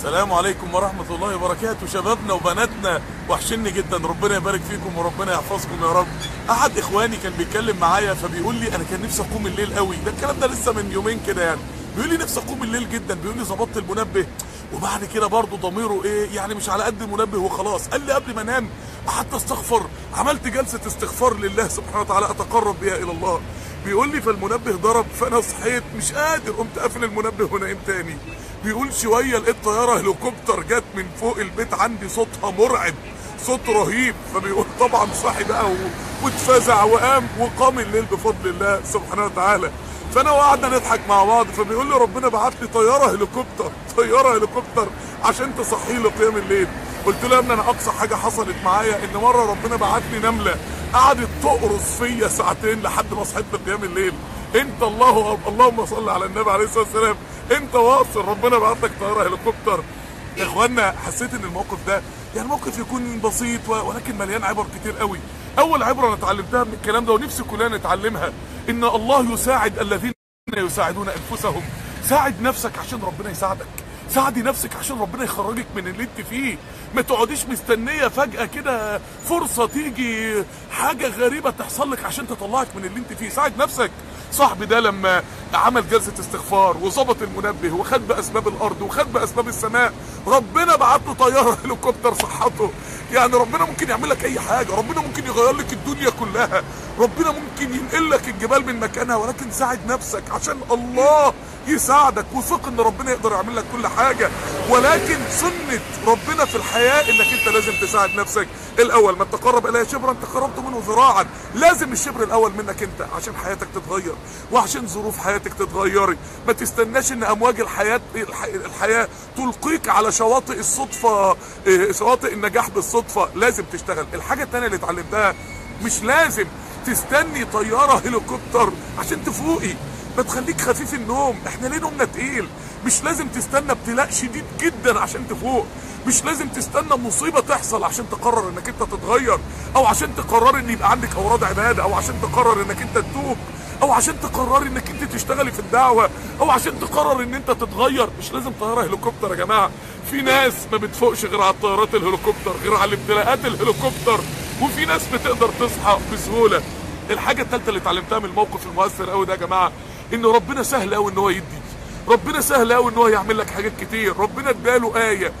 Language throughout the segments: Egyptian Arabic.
السلام عليكم ورحمة الله وبركاته شبابنا وبناتنا وحشني جدا ربنا يبارك فيكم وربنا يحفظكم يا رب احد اخواني كان بيتكلم معايا فبيقول لي انا كان نفسي اقوم الليل قوي ده الكلام ده لسه من يومين كده يعني بيقول لي نفسي اقوم الليل جدا بيقول لي ظبطت المنبه وبعد كده برضه ضميره ايه يعني مش على قد المنبه وخلاص قال لي قبل ما انام قعدت استغفر عملت جلسة استغفار لله سبحانه وتعالى اتقرب بها الى الله بيقول لي فالمنبه ضرب فانا صحيت مش قادر قمت قافل المنبه ونايم تاني بيقول شويه لقيت طياره هليكوبتر جت من فوق البيت عندي صوتها مرعب صوت رهيب فبيقول طبعا صاحي بقى و- واتفزع وقام وقام الليل بفضل الله سبحانه وتعالى فانا وقعدنا نضحك مع بعض فبيقول لي ربنا بعت لي طياره هليكوبتر طياره هليكوبتر عشان تصحي لي قيام الليل قلت له يا ابني انا اقصى حاجه حصلت معايا ان مره ربنا بعت لي نمله قعدت تقرص فيا ساعتين لحد ما صحيت لقيام الليل انت الله اللهم صل على النبي عليه الصلاه والسلام انت واصل ربنا بعت لك طياره هليكوبتر يا اخوانا حسيت ان الموقف ده يعني موقف يكون بسيط و- ولكن مليان عبر كتير قوي اول عبره انا اتعلمتها من الكلام ده ونفسي كلنا نتعلمها ان الله يساعد الذين يساعدون انفسهم ساعد نفسك عشان ربنا يساعدك ساعدي نفسك عشان ربنا يخرجك من اللي انت فيه ما تقعديش مستنيه فجاه كده فرصه تيجي حاجه غريبه تحصل لك عشان تطلعك من اللي انت فيه ساعد نفسك صاحبي ده لما عمل جلسه استغفار وظبط المنبه وخد باسباب الارض وخد باسباب السماء ربنا بعت له طياره هليكوبتر صحته يعني ربنا ممكن يعمل لك اي حاجه ربنا ممكن يغير لك الدنيا كلها ربنا ممكن ينقل لك الجبال من مكانها ولكن ساعد نفسك عشان الله يساعدك وثق ان ربنا يقدر يعمل لك كل حاجه ولكن سنه ربنا في الحياه انك انت لازم تساعد نفسك الاول من تقرب الي شبرا تقربت منه ذراعا لازم الشبر الاول منك انت عشان حياتك تتغير وعشان ظروف حياتك تتغيري ما تستناش ان امواج الحياه الح- الحياه تلقيك على شواطئ الصدفه إيه، شواطئ النجاح بالصدفه لازم تشتغل الحاجه الثانيه اللي اتعلمتها مش لازم تستني طياره هليكوبتر عشان تفوقي ما تخليك خفيف النوم احنا ليه نومنا تقيل مش لازم تستنى ابتلاء شديد جدا عشان تفوق مش لازم تستنى مصيبة تحصل عشان تقرر انك انت تتغير او عشان تقرر ان يبقى عندك اوراد عبادة او عشان تقرر انك انت تتوب او عشان تقرري انك انت تشتغلي في الدعوة او عشان تقرر ان انت تتغير مش لازم طيارة هليكوبتر يا جماعة في ناس ما بتفوقش غير على الطيارات الهليكوبتر غير على الابتلاءات الهليكوبتر وفي ناس بتقدر تصحى بسهولة الحاجة الثالثة اللي اتعلمتها من الموقف المؤثر قوي ده يا جماعة ان ربنا سهل قوي ان هو يدي ربنا سهل قوي ان هو يعمل لك حاجات كتير ربنا اداله آية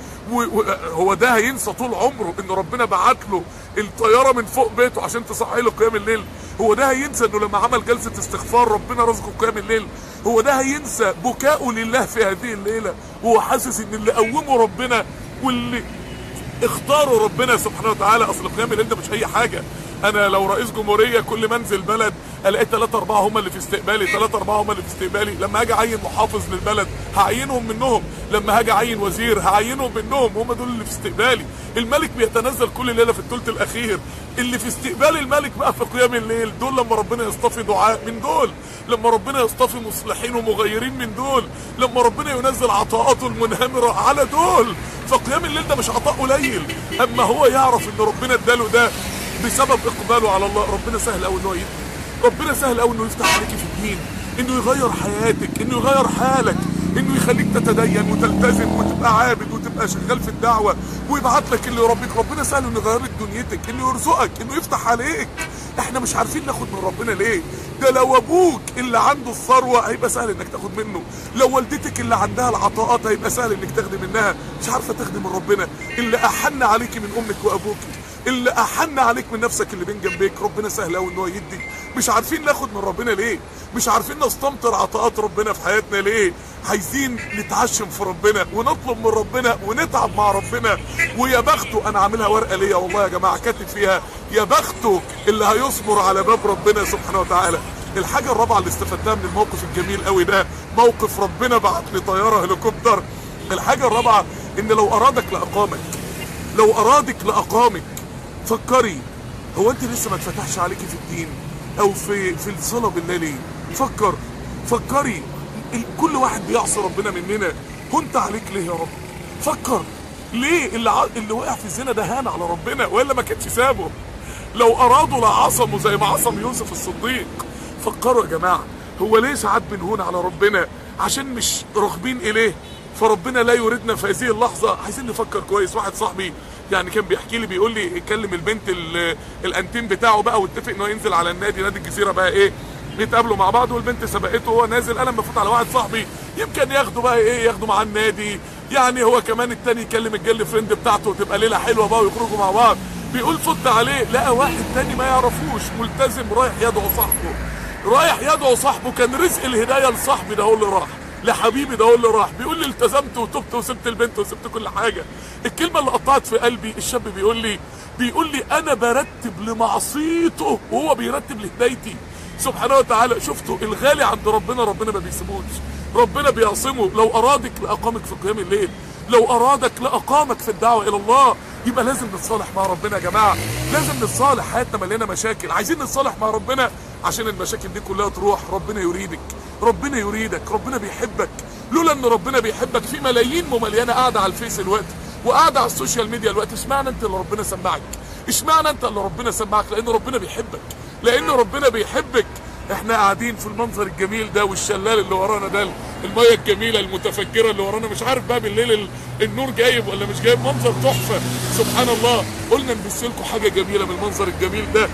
وهو ده هينسى طول عمره ان ربنا بعت له الطيارة من فوق بيته عشان تصحي له قيام الليل هو ده هينسى انه لما عمل جلسة استغفار ربنا رزقه قيام الليل هو ده هينسى بكاؤه لله في هذه الليلة وهو حاسس ان اللي قومه ربنا واللي اختاروا ربنا سبحانه وتعالى اصل قيام الليل ده مش اي حاجه انا لو رئيس جمهوريه كل ما انزل بلد الاقي ثلاثة أربعة هم اللي في استقبالي ثلاثة أربعة هم اللي في استقبالي لما هاجي أعين محافظ للبلد هعينهم منهم لما هاجي أعين وزير هعينهم منهم هم دول اللي في استقبالي الملك بيتنزل كل ليلة في الثلث الأخير اللي في استقبال الملك بقى في قيام الليل دول لما ربنا يصطفي دعاء من دول لما ربنا يصطفي مصلحين ومغيرين من دول لما ربنا ينزل عطاءاته المنهمرة على دول فقيام الليل ده مش عطاء قليل اما هو يعرف ان ربنا اداله ده بسبب اقباله على الله ربنا سهل قوي ان هو يدي ربنا سهل قوي انه يفتح عليك في الدين انه يغير حياتك انه يغير حالك انه يخليك تتدين وتلتزم وتبقى عابد وتبقى شغال في الدعوه ويبعت لك اللي يربيك ربنا سهل انه يغير لك دنيتك انه يرزقك انه يفتح عليك احنا مش عارفين ناخد من ربنا ليه ده لو ابوك اللي عنده الثروه هيبقى سهل انك تاخد منه لو والدتك اللي عندها العطاءات هيبقى سهل انك تاخدي منها مش عارفه تاخدي من ربنا اللي احن عليكي من امك وابوكي اللي احن عليك من نفسك اللي بين جنبيك ربنا سهل قوي ان هو يدي مش عارفين ناخد من ربنا ليه مش عارفين نستمطر عطاءات ربنا في حياتنا ليه عايزين نتعشم في ربنا ونطلب من ربنا ونتعب مع ربنا ويا بخته انا عاملها ورقه ليا والله يا جماعه كاتب فيها يا بخته اللي هيصبر على باب ربنا سبحانه وتعالى الحاجه الرابعه اللي استفدتها من الموقف الجميل قوي ده موقف ربنا بعت لي طياره هليكوبتر الحاجه الرابعه ان لو ارادك لاقامك لو ارادك لاقامك فكري هو انت لسه ما اتفتحش عليكي في الدين او في في الصلاه بالله ليه فكر فكري ال- كل واحد بيعصي ربنا مننا كنت عليك ليه يا رب فكر ليه اللي ع... اللي وقع في الزنا ده هان على ربنا والا ما كانش سابه لو ارادوا لعصموا زي ما عصم يوسف الصديق فكروا يا جماعه هو ليه ساعات بنهون على ربنا عشان مش راغبين اليه فربنا لا يريدنا في هذه اللحظه عايزين نفكر كويس واحد صاحبي يعني كان بيحكي لي بيقول لي يكلم البنت ال- الانتيم بتاعه بقى واتفق انه ينزل على النادي نادي الجزيره بقى ايه بيتقابلوا مع بعض والبنت سبقته وهو نازل انا بفوت على واحد صاحبي يمكن ياخده بقى ايه ياخده مع النادي يعني هو كمان التاني يكلم الجيرل فريند بتاعته وتبقى ليله حلوه بقى ويخرجوا مع بعض بيقول فت عليه لقى واحد تاني ما يعرفوش ملتزم رايح يدعو صاحبه رايح يدعو صاحبه كان رزق الهدايه لصاحبي ده هو اللي راح لحبيبي ده هو اللي راح بيقول لي التزمت وتبت وسبت البنت وسبت كل حاجه الكلمه اللي قطعت في قلبي الشاب بيقول لي بيقول لي انا برتب لمعصيته وهو بيرتب لهدايتي سبحانه وتعالى شفتوا الغالي عند ربنا ربنا ما بيسيبوش ربنا بيعصمه لو ارادك لاقامك في قيام الليل لو ارادك لاقامك في الدعوه الى الله يبقى لازم نتصالح مع ربنا يا جماعه لازم نتصالح حياتنا مليانه مشاكل عايزين نتصالح مع ربنا عشان المشاكل دي كلها تروح ربنا يريدك ربنا يريدك ربنا بيحبك لولا ان ربنا بيحبك في ملايين ممليانه قاعده على الفيس الوقت وقاعده على السوشيال ميديا الوقت اشمعنى انت اللي ربنا سمعك اشمعنى انت اللي ربنا سمعك لان ربنا بيحبك لان ربنا بيحبك احنا قاعدين في المنظر الجميل ده والشلال اللي ورانا ده الميه الجميله المتفجره اللي ورانا مش عارف بقى بالليل ال- النور جايب ولا مش جايب منظر تحفه سبحان الله قلنا نبث لكم حاجه جميله من المنظر الجميل ده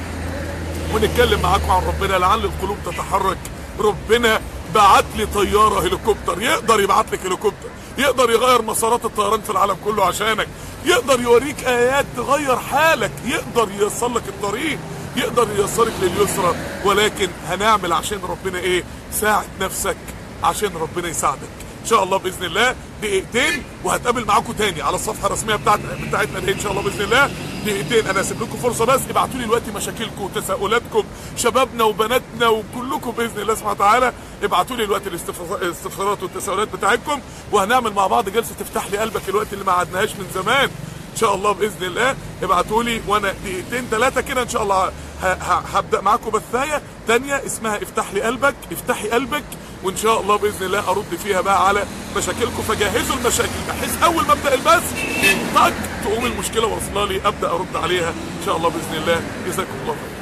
ونتكلم معاكم عن ربنا لعل القلوب تتحرك ربنا بعت لي طياره هليكوبتر يقدر يبعت لك هليكوبتر يقدر يغير مسارات الطيران في العالم كله عشانك يقدر يوريك ايات تغير حالك يقدر ييسر لك الطريق يقدر ييسرك لليسرى ولكن هنعمل عشان ربنا ايه ساعد نفسك عشان ربنا يساعدك ان شاء الله باذن الله دقيقتين وهتقابل معاكم تاني على الصفحه الرسميه بتاعت بتاعتنا دي ان شاء الله باذن الله دقيقتين انا هسيب لكم فرصه بس ابعتوا لي دلوقتي مشاكلكم وتساؤلاتكم شبابنا وبناتنا وكلكم باذن الله سبحانه وتعالى ابعتوا لي دلوقتي الاستفسار- الاستفسارات والتساؤلات بتاعتكم وهنعمل مع بعض جلسه تفتح لي قلبك الوقت اللي ما قعدناهاش من زمان ان شاء الله باذن الله ابعتوا لي وانا دقيقتين ثلاثه كده ان شاء الله ه- ه- هبدا معاكم بثايه تانية اسمها افتح لي قلبك افتحي قلبك وان شاء الله باذن الله ارد فيها بقى على مشاكلكم فجهزوا المشاكل بحيث اول ما ابدا البث طق تقوم المشكله واصله لي ابدا ارد عليها ان شاء الله باذن الله جزاكم الله خير